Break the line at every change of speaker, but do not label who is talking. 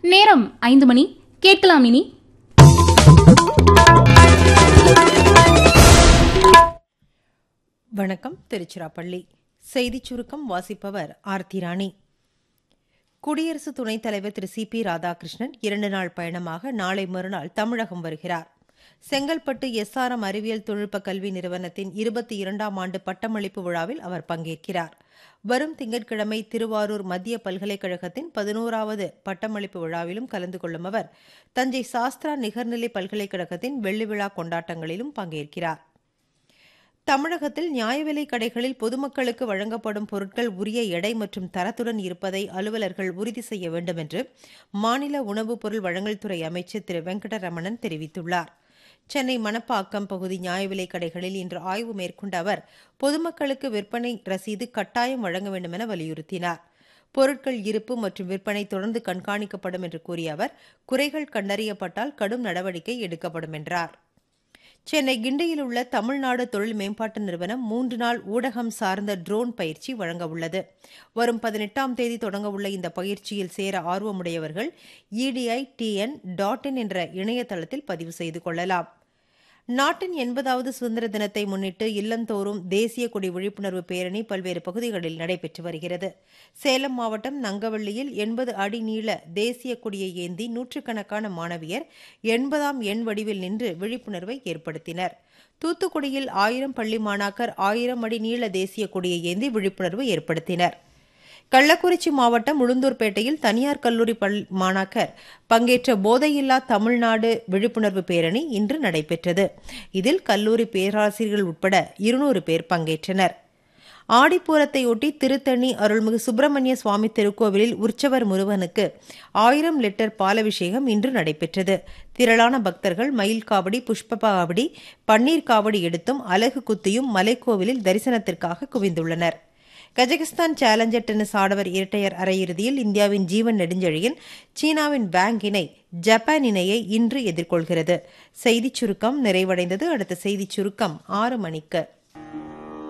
நேரம் ஐந்து மணி கேட்கலாம் இனி
வணக்கம் திருச்சிராப்பள்ளி செய்திச் சுருக்கம் வாசிப்பவர் ஆர்த்தி ராணி குடியரசு துணைத் தலைவர் திரு சி பி ராதாகிருஷ்ணன் இரண்டு நாள் பயணமாக நாளை மறுநாள் தமிழகம் வருகிறார் செங்கல்பட்டு எஸ்ஆர்எம் அறிவியல் தொழில்நுட்ப கல்வி நிறுவனத்தின் இருபத்தி இரண்டாம் ஆண்டு பட்டமளிப்பு விழாவில் அவர் பங்கேற்கிறார் வரும் திங்கட்கிழமை திருவாரூர் மத்திய பல்கலைக்கழகத்தின் பதினோராவது பட்டமளிப்பு விழாவிலும் கலந்து கொள்ளும் அவர் தஞ்சை சாஸ்திரா நிகர்நிலை பல்கலைக்கழகத்தின் வெள்ளி விழா கொண்டாட்டங்களிலும் பங்கேற்கிறார் தமிழகத்தில் நியாய விலைக் கடைகளில் பொதுமக்களுக்கு வழங்கப்படும் பொருட்கள் உரிய எடை மற்றும் தரத்துடன் இருப்பதை அலுவலர்கள் உறுதி செய்ய வேண்டும் என்று மாநில உணவுப் பொருள் வழங்கல் துறை அமைச்சர் திரு வெங்கடரமணன் தெரிவித்துள்ளார் சென்னை மணப்பாக்கம் பகுதி நியாய விலைக் கடைகளில் இன்று ஆய்வு மேற்கொண்ட அவர் பொதுமக்களுக்கு விற்பனை ரசீது கட்டாயம் வழங்க வேண்டும் என வலியுறுத்தினார் பொருட்கள் இருப்பு மற்றும் விற்பனை தொடர்ந்து கண்காணிக்கப்படும் என்று கூறிய அவர் குறைகள் கண்டறியப்பட்டால் கடும் நடவடிக்கை எடுக்கப்படும் என்றார் சென்னை கிண்டியில் உள்ள தமிழ்நாடு தொழில் மேம்பாட்டு நிறுவனம் மூன்று நாள் ஊடகம் சார்ந்த ட்ரோன் பயிற்சி வழங்க உள்ளது வரும் பதினெட்டாம் தேதி தொடங்க உள்ள இந்த பயிற்சியில் சேர ஆர்வமுடையவர்கள் இடிஐ டிஎன் டாட் இன் என்ற இணையதளத்தில் பதிவு செய்து கொள்ளலாம் நாட்டின் எண்பதாவது சுதந்திர தினத்தை முன்னிட்டு இல்லந்தோறும் தேசிய கொடி விழிப்புணர்வு பேரணி பல்வேறு பகுதிகளில் நடைபெற்று வருகிறது சேலம் மாவட்டம் நங்கவள்ளியில் எண்பது அடி நீள தேசிய கொடியை ஏந்தி நூற்றுக்கணக்கான மாணவியர் எண்பதாம் எண் வடிவில் நின்று விழிப்புணர்வை ஏற்படுத்தினர் தூத்துக்குடியில் ஆயிரம் பள்ளி மாணாக்கர் ஆயிரம் அடி நீள தேசிய கொடியை ஏந்தி விழிப்புணர்வு ஏற்படுத்தினர் கள்ளக்குறிச்சி மாவட்டம் உளுந்தூர்பேட்டையில் தனியார் கல்லூரி பள்ளி மாணாக்கர் பங்கேற்ற போதையில்லா தமிழ்நாடு விழிப்புணர்வு பேரணி இன்று நடைபெற்றது இதில் கல்லூரி பேராசிரியர்கள் உட்பட இருநூறு பேர் பங்கேற்றனர் ஆடிப்பூரத்தையொட்டி திருத்தணி அருள்மிகு சுப்பிரமணிய சுவாமி திருக்கோவிலில் உற்சவர் முருகனுக்கு ஆயிரம் லிட்டர் பாலபிஷேகம் இன்று நடைபெற்றது திரளான பக்தர்கள் மயில் காவடி புஷ்ப காவடி பன்னீர் காவடி எடுத்தும் அலகு குத்தியும் மலைக்கோவிலில் தரிசனத்திற்காக குவிந்துள்ளனர் கஜகஸ்தான் சேலஞ்சர் டென்னிஸ் ஆடவர் இரட்டையர் அரையிறுதியில் இந்தியாவின் ஜீவன் நெடுஞ்செழியன் சீனாவின் பேங் இணை ஜப்பான் இணையை இன்று எதிர்கொள்கிறது செய்திச் சுருக்கம் நிறைவடைந்தது அடுத்த செய்திச் சுருக்கம் ஆறு மணிக்கு